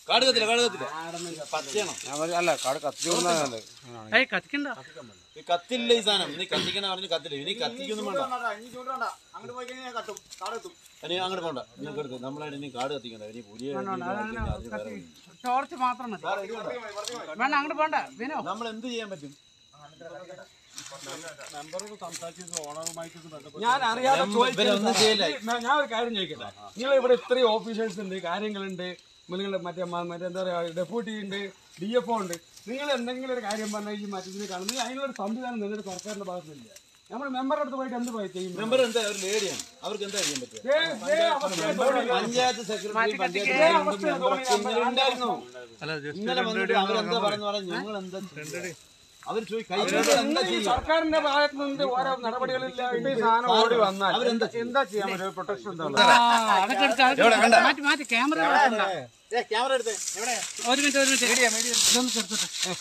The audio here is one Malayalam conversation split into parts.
കാട് കത്തില്ല കാട് കത്തില്ല പച്ചയാണോ ഞാൻ പറഞ്ഞു, അല്ല കാട് കത്തിച്ചോണ്ടാ നല്ലത് അങ്ങനെയാണെങ്കിൽ. ഏയ് കത്തിക്കണ്ട ഈ കത്തില്ല ഈ സാധനം നീ കത്തിക്കണ പറഞ്ഞ് കത്തില്ല ഇനി കത്തിക്കൊന്നും വേണ്ട അങ്ങോട്ട് പോയി കഴിഞ്ഞാൽ കത്തും കാട് കത്തും ഇനി അങ്ങോട്ട് പോണ്ട നിങ്ങൾക്ക് എടുത്ത് നമ്മളായിട്ട് ഇനി കാട് കത്തിക്കണ്ട ഇനി പുതിയ ടോർച്ച് മാത്രം മതി വേണ്ട അങ്ങോട്ട് പോണ്ട വിനോ നമ്മൾ എന്ത് ചെയ്യാൻ പറ്റും ഞാൻ അറിയാതെ ഇവരൊന്നും ചെയ്യില്ല ഞാൻ ഞാൻ ഒരു കാര്യം ചോദിക്കട്ടെ നിങ്ങൾ ഇവിടെ ഇത്രയും ഓഫീസേഴ്സ് ഉണ്ട് കാര്യങ്ങളുണ്ട് നിങ്ങൾ മറ്റേ മ- മറ്റേ എന്താ പറയാ ഡെപ്യൂട്ടി ഉണ്ട് ഡി എഫ് ഒ ഉണ്ട് നിങ്ങൾ എന്തെങ്കിലും ഒരു കാര്യം പറഞ്ഞാൽ ഈ മറ്റേ കാണുന്നത് അതിനൊരു സംവിധാനം നിങ്ങളുടെ സർക്കാരിന്റെ ഭാഗത്തുനിന്നില്ല നമ്മൾ മെമ്പറുടെ അടുത്ത് പോയിട്ട് എന്ത് പോയി ചെയ്യും മെമ്പർ എന്താ ഒരു ലേഡിയാണ് അവർക്ക് എന്താ ചെയ്യാൻ പറ്റുക ദേ, ദേ അവസ്ഥയാണ് തോന്നിയത്. പഞ്ചായത്ത് സെക്രട്ടറി പഞ്ചായത്ത് ദേ അവസ്ഥയാണ് തോന്നിയത്. ഇന്നലെ ഉണ്ടായിരുന്നു ഇന്നലെ വന്നിട്ട് അവരെന്താ പറഞ്ഞു പറഞ്ഞാൽ ഞങ്ങൾ എന്താ അവർ ചോദിക്കും കൈ എന്താ നിങ്ങൾ ഈ ചെയ്യും സർക്കാരിന്റെ ഭാഗത്ത് നിന്ന് ഓരോ നടപടികളില്ല ഈ സാധനം ഓടി വന്നാൽ അവരെന്താ എന്താ ചെയ്യാൻ പറ്റും പ്രൊട്ടക്ഷൻ എന്താ ആ, അതൊക്കെ എടുത്ത് അതൊക്കെ മാറ്റി മാറ്റി ക്യാമറ ക്യാമറ എടുത്തേ എവിടെ ഒരു മിനിറ്റ് ഒരു മിനിറ്റ് ഇതൊന്ന് ചെറുത്തോട്ടെ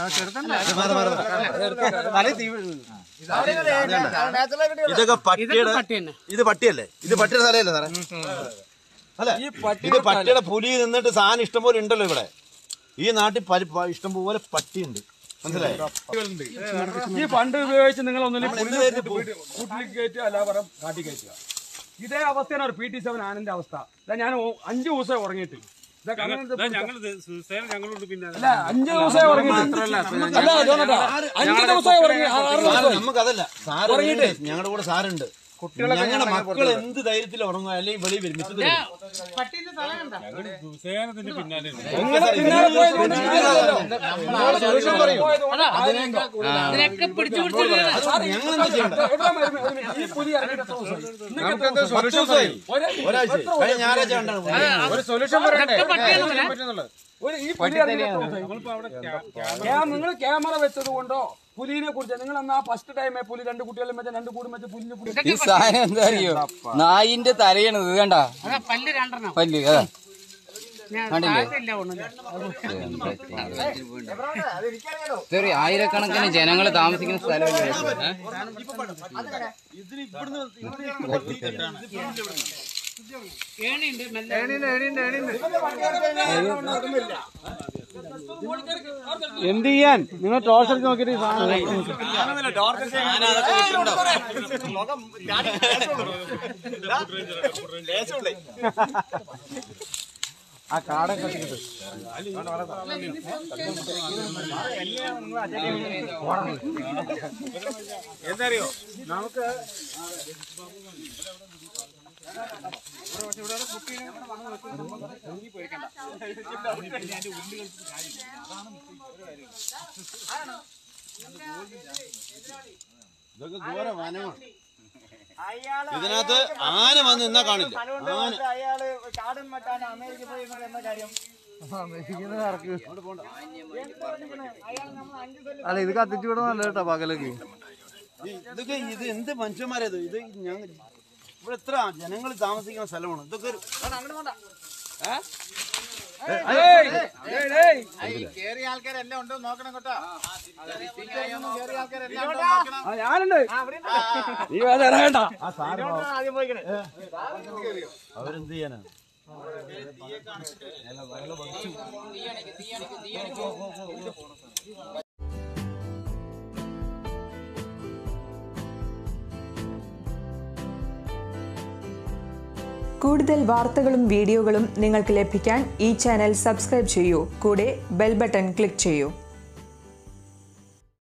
ഇതൊക്കെ ഇതൊക്കെ പട്ടിയുടെ പട്ടി തന്നെ ഇത് പട്ടിയല്ലേ ഇത് പട്ടിയുടെ തലയല്ലേ സാറേ അല്ല ഇത് പട്ടിയുടെ പുലി നിന്നിട്ട് സാധനം ഇഷ്ടംപോലെ ഉണ്ടല്ലോ ഇവിടെ ഈ നാട്ടിൽ പരി- പ- ഇഷ്ടംപോലെ പട്ടിയുണ്ട് മനസ്സിലായോ ഈ ഫണ്ട് ഉപയോഗിച്ച് നിങ്ങൾ ഒന്നിനും കൂട്ടിലേക്ക് കയറ്റുക അല്ല പറ കാട്ടി കയറ്റുക ഇതേ അവസ്ഥയാണ് ഒരു പി ടി സെവൻ ആനന്റെ അവസ്ഥ ഇതാ ഞാൻ ഓ- അഞ്ച് ദിവസം ഉറങ്ങിയിട്ട് ഇതാ കണ്ണൻ ഇത് അല്ല അഞ്ച് ദിവസമായി ഉറങ്ങിയിട്ട് അല്ല ജോണട്ടാ അഞ്ച് ദിവസമായി ഉറങ്ങി ആ- ആറ് ദിവസമായി നമുക്കതല്ല സാറ് ഞങ്ങളുടെ കൂടെ സാറുണ്ട് ഞങ്ങളുടെ മക്കൾ എന്ത് ധൈര്യത്തിൽ ഉറങ്ങുക അല്ലെങ്കിൽ വെളിയിൽ വരും മിറ്റത്ത് വരും. പട്ടീന്റെ തല കണ്ട നിങ്ങളെ പിന്നാലെ പോയത് കൊണ്ട് കാര്യമില്ലല്ലോ. നിങ്ങളെ solution പറയൂ. ഇതിനൊക്കെ പിടിച്ചു പിടിച്ചു വീഴുക. സാർ, ഞങ്ങൾ എന്താ ചെയ്യണ്ടേ? എവിടെ മരുന്ന്? ഒരു മിനിറ്റ്. ഈ പുലി ഇറങ്ങിയിട്ട് എത്ര ദിവസമായി? ഇന്നേക്ക് എത്ര ദിവസമായി? പത്ത് ദിവസമായി ഒരേ- ഒരാഴ്ച കഴിഞ്ഞ ഞായറാഴ്ച കണ്ടാണ് പോയത്. ഒരു സൊല്യൂഷൻ ഇതൊക്കെ പട്ടിയാണ് ഒരു ഈ പുലി നിങ്ങൾ ക്യാമറ വെച്ചത് കൊണ്ടോ പുലിനെ കുറിച്ച് നിങ്ങൾ എന്നാ ഫസ്റ്റ് ടൈം പുലി രണ്ട് കുട്ടികളും വെച്ച രണ്ട് കൂടും വെച്ച് പുലിനെ കുറിച്ച് ഈ സാധനം എന്താ അറിയോ നായിന്റെ തലയാണ് ഇത് കണ്ട അതാ പല്ല് രണ്ടെണ്ണം പല്ല് അതാ ഞാൻ താഴത്തില്ല ഒന്നുമില്ല ഇതൊരു ആയിരക്കണക്കിന് ജനങ്ങൾ താമസിക്കുന്ന സ്ഥലമല്ലേ ഏ? ഇതിന് ഇവിടുന്ന് ഏണിയുണ്ട് മെല്ലെ എന്ത് ചെയ്യാൻ നിങ്ങൾ ടോർച്ച് അടിച്ച് നോക്കിയിട്ട് ഈ സാധനം ആ കാടൊക്കെ കത്തിക്കിട്ട് എന്തറിയോ നമുക്ക് ഇതൊക്കെ ഘോര വനമാണ് അയാള് ഇതിനകത്ത് ആന വന്ന് നിന്നാ കാണില്ല സ്ഥലമുണ്ട് ആന മാത്രം അയാള് കാടും മറ്റാൻ അമേരിക്ക പോയി എന്നിട്ട് എന്താ കാര്യം അല്ല ഇത് കത്തിച്ചു വിടുന്ന നല്ല കേട്ടോ പകലൊക്കെ ഈ- ഇതൊക്കെ ഇത് എന്ത് മനുഷ്യന്മാരത് ഇത് ഞങ്ങൾ ഇവിടെ എത്ര ജനങ്ങൾ താമസിക്കുന്ന സ്ഥലമാണ് ഇതൊക്കെ ഒരു കേറിയ ആൾക്കാരെല്ലാം ഉണ്ടോ നോക്കണം കേട്ടോ കേറിയ ആൾക്കാരെല്ലാം ഉണ്ടോ നോക്കണം ഞാനുണ്ട് നീ വേറെ ഇറങ്ങണ്ട ആദ്യം പോയിക്കണേ അവരെന്ത് ചെയ്യാനാ കൂടുതൽ വാർത്തകളും വീഡിയോകളും നിങ്ങൾക്ക് ലഭിക്കാൻ ഈ ചാനൽ സബ്സ്ക്രൈബ് ചെയ്യൂ കൂടെ ബെൽ ബട്ടൺ ക്ലിക്ക് ചെയ്യൂ